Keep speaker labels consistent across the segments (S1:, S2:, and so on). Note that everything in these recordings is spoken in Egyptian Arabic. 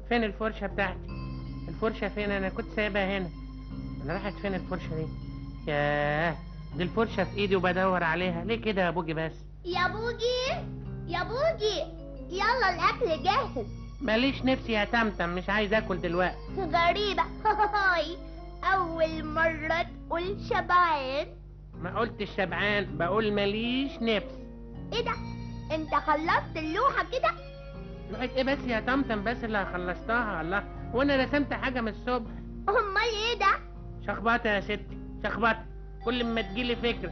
S1: فين الفرشة بتاعتي الفرشة فين انا كنت سايبها هنا انا راحت فين الفرشة دي ياه دي الفرشة في ايدي وبدور عليها ليه كده يا بوجي بس
S2: يا بوجي يا بوجي يلا الاكل جاهز
S1: ماليش نفسي يا تمتم مش عايز اكل دلوقتي
S2: غريبة هاي أول مرة تقول شبعان
S1: ما قلتش شبعان بقول ماليش نفس
S2: إيه ده؟ أنت خلصت اللوحة كده؟
S1: لغاية ايه بس يا تمتم بس اللي خلصتها الله وانا رسمت حاجة من الصبح
S2: أمال إيه ده؟
S1: شخبطة يا ستي شخبطة كل ما تجيلي فكرة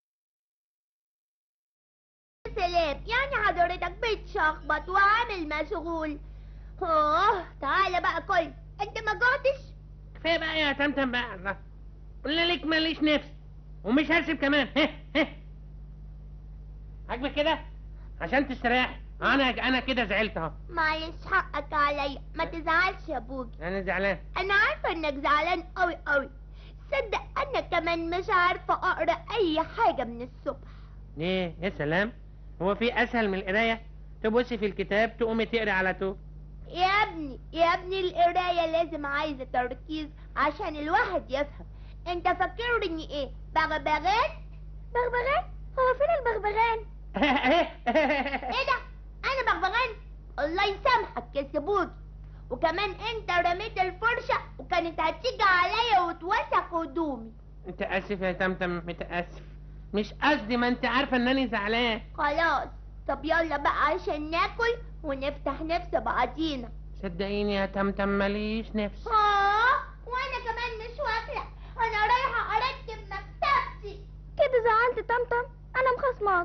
S2: سلام يعني حضرتك بتشخبط وعامل مشغول أوه تعالى بقى كل أنت ما جعتش؟
S1: كفاية بقى يا تمتم بقى الله قلنا لك ماليش نفس ومش هرسم كمان هه هه عاجبك كده عشان تستريح انا انا كده زعلت اهو
S2: معلش حقك عليا ما تزعلش يا بوجي
S1: انا زعلان
S2: أنا عارفة إنك زعلان أوي أوي صدق أنا كمان مش عارفة أقرأ أي حاجة من الصبح
S1: ايه يا سلام هو في اسهل من القرايه تبصي في الكتاب تقومي تقري على طول
S2: يا ابني يا ابني القراية لازم عايزة تركيز عشان الواحد يفهم انت فاكرني ايه بغبغان بغبغان هو فين البغبغان ايه ده انا بغبغان الله يسامحك يا سبوكي وكمان انت رميت الفرشة وكانت هتيجي عليا وتوسخ هدومي
S1: متاسف يا تمتم متاسف مش قصدي ما انت عارفه انني زعلان
S2: خلاص طب يلا بقى عشان ناكل ونفتح نفس بعضينا
S1: صدقيني يا تمتم ماليش نفس
S2: اه وانا كمان مش واكله انا رايحه ارتب مكتبتي كده زعلت طمطم انا مخصماك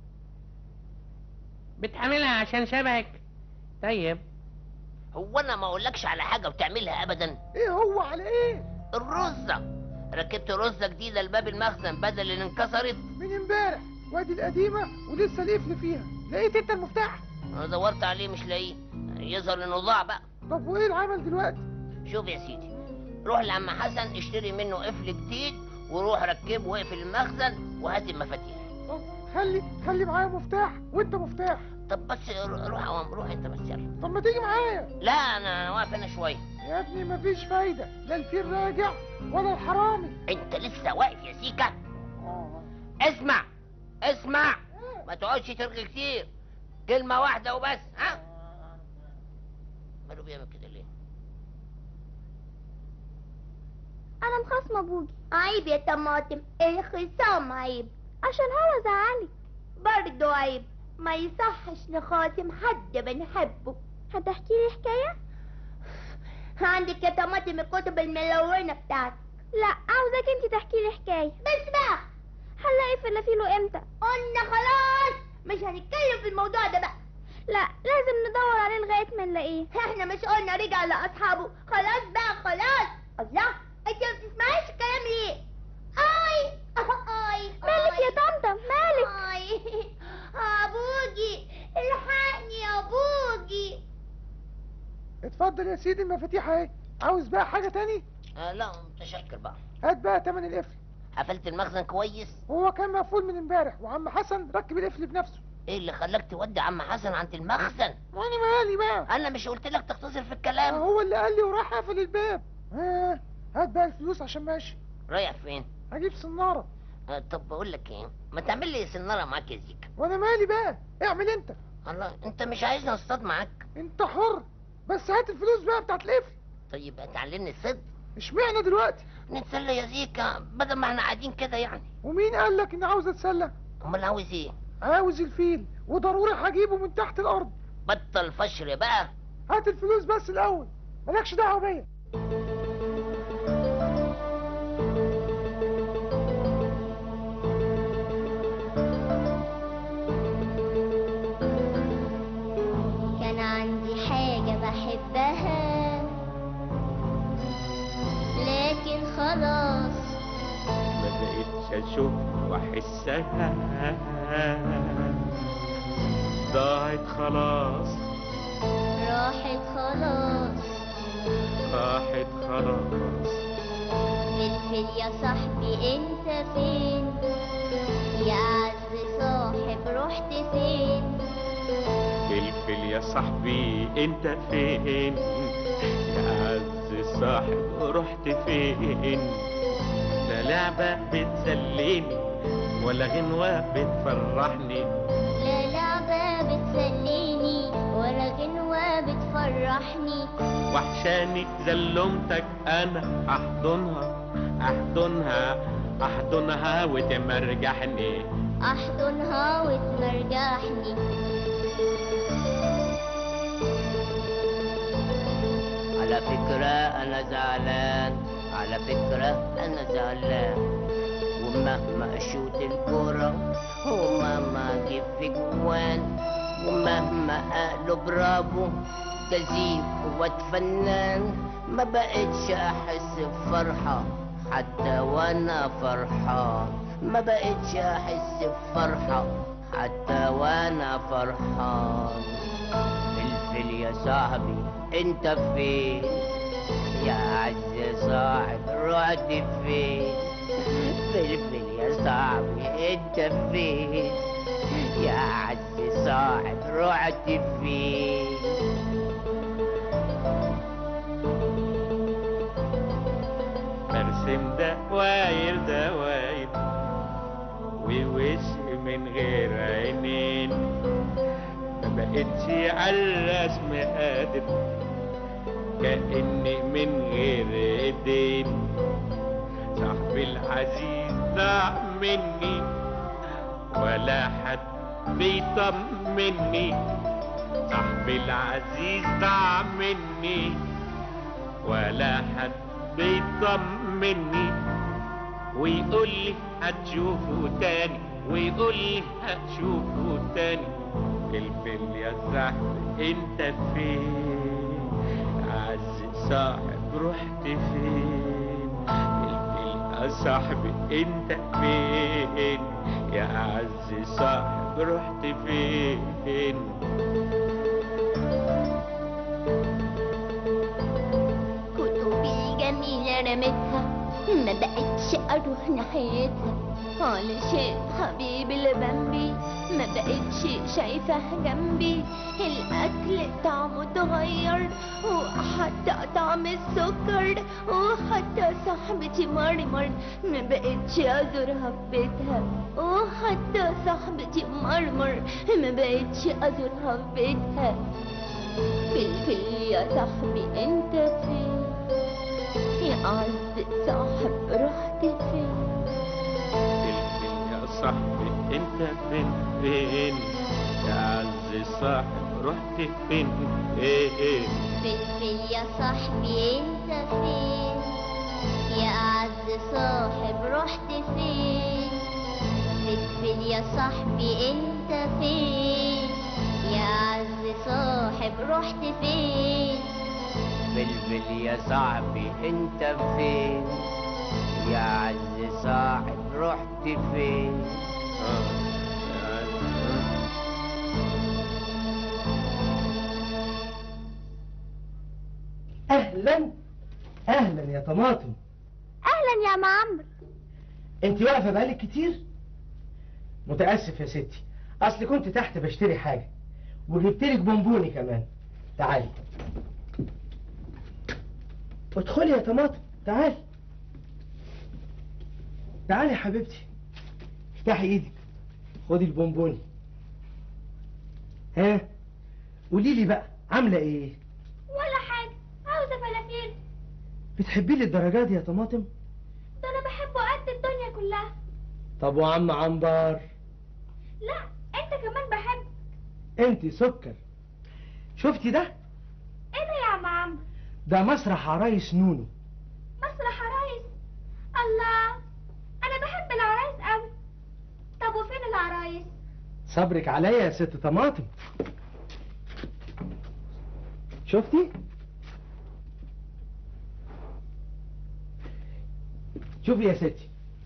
S1: بتحملها عشان شبهك طيب
S3: هو انا ما اقولكش على حاجه وتعملها ابدا
S4: ايه هو على ايه
S3: الرزه ركبت رزه جديده لباب المخزن بدل اللي انكسرت
S4: من امبارح وادي القديمه ولسه القفل فيها لقيت انت المفتاح
S3: انا دورت عليه مش لاقيه يظهر انه ضاع بقى
S4: طب وايه العمل دلوقتي
S3: شوف يا سيدي روح لعم حسن اشتري منه قفل جديد وروح ركبه واقفل المخزن وهات المفاتيح
S4: طب خلي خلي معايا مفتاح وانت مفتاح
S3: طب بس روح عوام روح انت بس يلا
S4: طب ما تيجي معايا
S3: لا انا أنا واقف هنا شويه
S4: يا ابني مفيش فايده لا الفيل راجع ولا الحرامي
S3: انت لسه واقف يا سيكا
S4: آه.
S3: اسمع اسمع ما تقعدش ترغي كتير كلمه واحده وبس ها ماله بيعمل كده ليه
S2: انا مخصمه ابوجي عيب يا طماطم الخصام عيب عشان هو زعلك برضه عيب ما يصحش نخاصم حد بنحبه هتحكي لي حكايه عندك يا طماطم الكتب الملونه بتاعتك لا عاوزك انت تحكي لي حكايه بس بقى هنلاقي فلافيله امتى قلنا خلاص مش هنتكلم في الموضوع ده بقى لا لازم ندور عليه لغايه ما نلاقيه احنا مش قلنا رجع لاصحابه خلاص بقى خلاص الله انت ما بتسمعيش الكلام ليه اي اي مالك يا طمطم مالك اي ابوجي الحقني يا ابوجي
S4: اتفضل يا سيدي المفاتيح اهي عاوز بقى حاجه تاني
S3: آه لا متشكر بقى
S4: هات بقى تمن القفل
S3: قفلت المخزن كويس
S4: هو كان مقفول من امبارح وعم حسن ركب القفل بنفسه
S3: ايه اللي خلاك تودي عم حسن عند المخزن
S4: وانا مالي بقى
S3: انا مش قلت لك تختصر في
S4: آه،
S3: الكلام
S4: هو اللي قال لي وراح قفل الباب ها هات بقى الفلوس عشان ماشي
S3: رايح فين
S4: هجيب صناره
S3: آه طب بقول لك ايه ما تعمل لي سناره معاك يا زيكا
S4: وانا مالي بقى اعمل انت
S3: الله انت مش عايزني اصطاد معاك
S4: انت حر بس هات الفلوس بقى بتاعت القفل
S3: طيب تعلمني الصيد
S4: اشمعنى دلوقتي
S3: نتسلى يا زيكا بدل ما احنا قاعدين كده يعني
S4: ومين قال لك اني عاوز اتسلى
S3: امال عاوز ايه
S4: عاوز الفيل وضروري هجيبه من تحت الارض
S3: بطل فشر بقى
S4: هات الفلوس بس الاول مالكش دعوه بيا
S2: كان عندي حاجة بحبها لكن خلاص
S1: ما بقتش اشوف واحسها ضاعت خلاص
S2: راحت خلاص
S1: راحت خلاص
S2: فلفل يا صاحبي انت فين يا عز صاحب رحت فين
S1: فلفل يا صاحبي انت فين صاحب رحت فين لا لعبة بتسليني ولا غنوة بتفرحني
S2: لا لعبة بتسليني ولا غنوة بتفرحني
S1: وحشاني زلمتك انا احضنها احضنها احضنها وتمرجحني
S2: احضنها وتمرجحني
S3: على فكرة أنا زعلان على فكرة أنا زعلان ومهما أشوت الكورة ومهما أجيب في جوان ومهما أقلب رابو تزيد وأتفنن ما بقتش أحس بفرحة حتى وأنا فرحان ما بقتش أحس بفرحة حتى وأنا فرحان فلفل يا صاحبي انت فين يا عز صاحب رحت فين فلفل يا صاحبي انت فين يا عز صاحب رحت فين
S1: برسم دواير دواير ووش من غير عينين ما بقتش على الرسم قادر كأني من غير ايدين صاحبي العزيز ضاع مني ولا حد بيطمني صاحبي العزيز ضاع مني ولا حد بيطمني ويقول لي هتشوفه تاني ويقول لي هتشوفه تاني الفيل يا صاحبي انت فين عز صاحب رحت فين الفيل يا صاحبي انت فين يا عز صاحب رحت فين
S2: كتبي الجميلة رميتها ما بقتش اروح ناحيتها علشان حبيبي اللي جنبي ما بقتش شايفه جنبي الاكل طعمه اتغير وحتى طعم السكر وحتى صاحبتي مرمر ما بقتش ازورها في بيتها وحتى صاحبتي مرمر ما بقتش ازورها في بيتها فلفل يا صاحبي انت فين يا أعز صاحب رحت فين
S1: الفيل يا صاحبي انت فين فين يا عز صاحب رحت فين ايه
S2: فلفل يا صاحبي انت فين يا أعز صاحب رحت فين فلفل يا صاحبي انت فين يا أعز صاحب رحت فين
S3: فلفل يا صاحبي انت فين يا عز صاحب رحت فين
S1: آه، يا عز.
S4: اهلا اهلا يا طماطم
S2: أهلا يا عم عمرو
S4: انت واقفه بقالك كتير متاسف يا ستي اصل كنت تحت بشتري حاجه وجبت لك بونبوني كمان تعالي ادخلي يا طماطم تعالي تعالي يا حبيبتي افتحي ايدك خدي البونبوني ها قولي لي بقى عامله ايه
S2: ولا حاجة عاوزة فلافيل
S4: بتحبيه للدرجات دي يا طماطم
S2: ده أنا بحبه قد الدنيا كلها
S4: طب وعم عنبر
S2: لا أنت كمان بحب
S4: انت سكر شفتي ده
S2: إيه ده يا عم عمرو
S4: ده مسرح عرايس نونو
S2: مسرح عرايس الله أنا بحب العرايس أوي طب وفين العرايس
S4: صبرك عليا يا ست طماطم شفتي شوفي يا ستي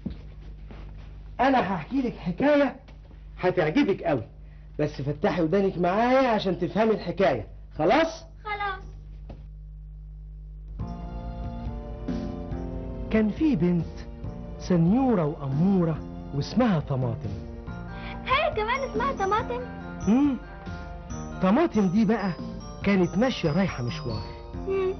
S4: انا هحكي لك حكايه هتعجبك قوي بس فتحي ودانك معايا عشان تفهمي الحكايه خلاص
S2: خلاص
S4: كان في بنت سنيوره واموره واسمها طماطم
S2: هي كمان اسمها طماطم
S4: مم. طماطم دي بقى كانت ماشيه رايحه مشوار
S2: مم.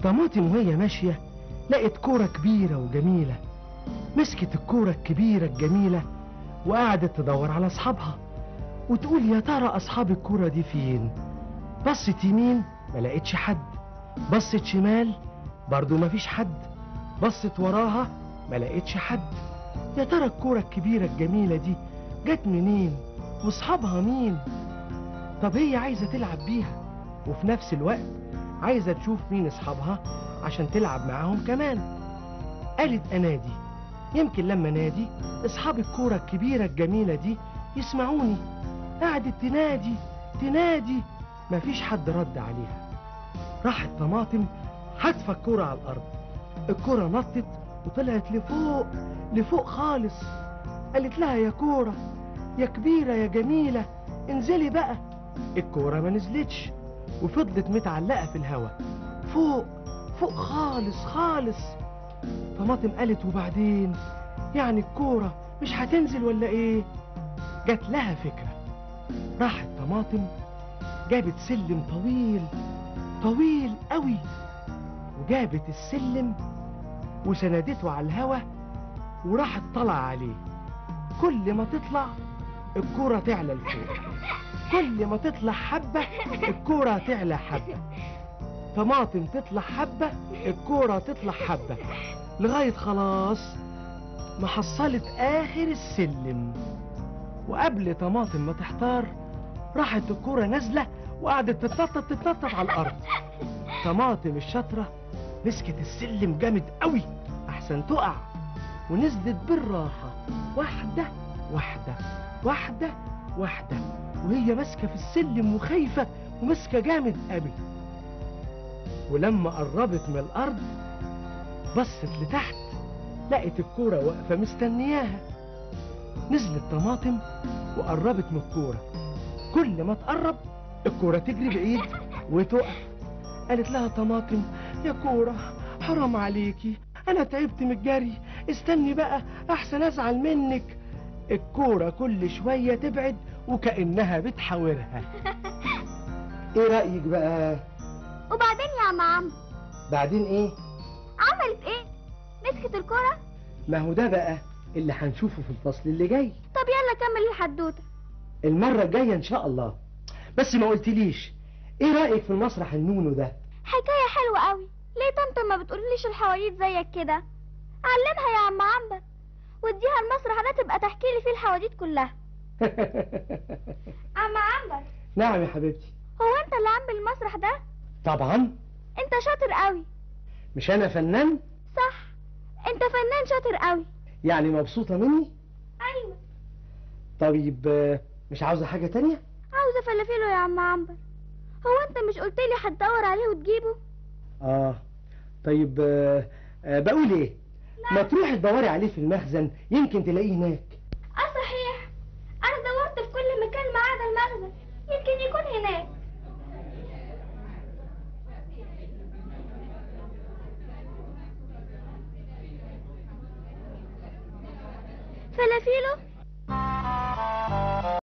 S4: طماطم وهي ماشية لقت كورة كبيرة وجميلة مسكت الكورة الكبيرة الجميلة وقعدت تدور على أصحابها وتقول يا ترى أصحاب الكورة دي فين بصت يمين ما لقيتش حد بصت شمال برضو ما فيش حد بصت وراها ما لقيتش حد يا ترى الكورة الكبيرة الجميلة دي جت منين واصحابها مين طب هي عايزة تلعب بيها وفي نفس الوقت عايزة تشوف مين اصحابها عشان تلعب معاهم كمان قالت انادي يمكن لما نادي اصحاب الكورة الكبيرة الجميلة دي يسمعوني قعدت تنادي تنادي مفيش حد رد عليها راحت طماطم حتفة الكورة على الأرض الكورة نطت وطلعت لفوق لفوق خالص قالت لها يا كورة يا كبيرة يا جميلة انزلي بقى الكورة ما نزلتش وفضلت متعلقة في الهوا فوق فوق خالص خالص طماطم قالت وبعدين يعني الكورة مش هتنزل ولا ايه جات لها فكرة راحت طماطم جابت سلم طويل طويل قوي وجابت السلم وسندته على الهوا وراحت طلع عليه كل ما تطلع الكورة تعلى لفوق كل ما تطلع حبة الكورة تعلى حبة طماطم تطلع حبة الكورة تطلع حبة لغاية خلاص ما حصلت آخر السلم وقبل طماطم ما تحتار راحت الكورة نازلة وقعدت تتنطط تتنطط على الأرض طماطم الشاطرة مسكت السلم جامد قوي أحسن تقع ونزلت بالراحة واحدة واحدة واحدة واحدة وهي ماسكة في السلم وخايفة وماسكة جامد قوي ولما قربت من الأرض بصت لتحت لقت الكورة واقفة مستنياها نزلت طماطم وقربت من الكورة كل ما تقرب الكورة تجري بعيد وتقف قالت لها طماطم يا كورة حرام عليكي أنا تعبت من الجري استني بقى أحسن أزعل منك الكورة كل شوية تبعد وكأنها بتحاورها ايه رأيك بقى
S2: وبعدين يا عم عم
S4: بعدين ايه
S2: عملت ايه مسكت الكرة
S4: ما هو ده بقى اللي هنشوفه في الفصل اللي جاي
S2: طب يلا كمل الحدوتة
S4: المرة الجاية ان شاء الله بس ما قلتليش ايه رأيك في المسرح النونو ده
S2: حكاية حلوة قوي ليه طنط ما بتقوليش الحواديت زيك كده علمها يا عم عنبر واديها المسرح ده تبقى تحكي لي فيه الحواديت كلها عم عنبر
S4: نعم يا حبيبتي
S2: هو انت اللي عامل المسرح ده
S4: طبعا
S2: انت شاطر قوي
S4: مش انا فنان
S2: صح انت فنان شاطر قوي
S4: يعني مبسوطة مني
S2: ايوه
S4: طيب آه، مش عاوزة حاجة تانية
S2: عاوزة فلافيلو يا عم عنبر هو انت مش قلت لي هتدور عليه وتجيبه
S4: اه طيب آه، آه، بقول ايه ما تروحي تدوري عليه في المخزن يمكن تلاقيه هناك
S2: اه صحيح انا دورت في كل مكان ما عدا المخزن يمكن يكون هناك فلافيلو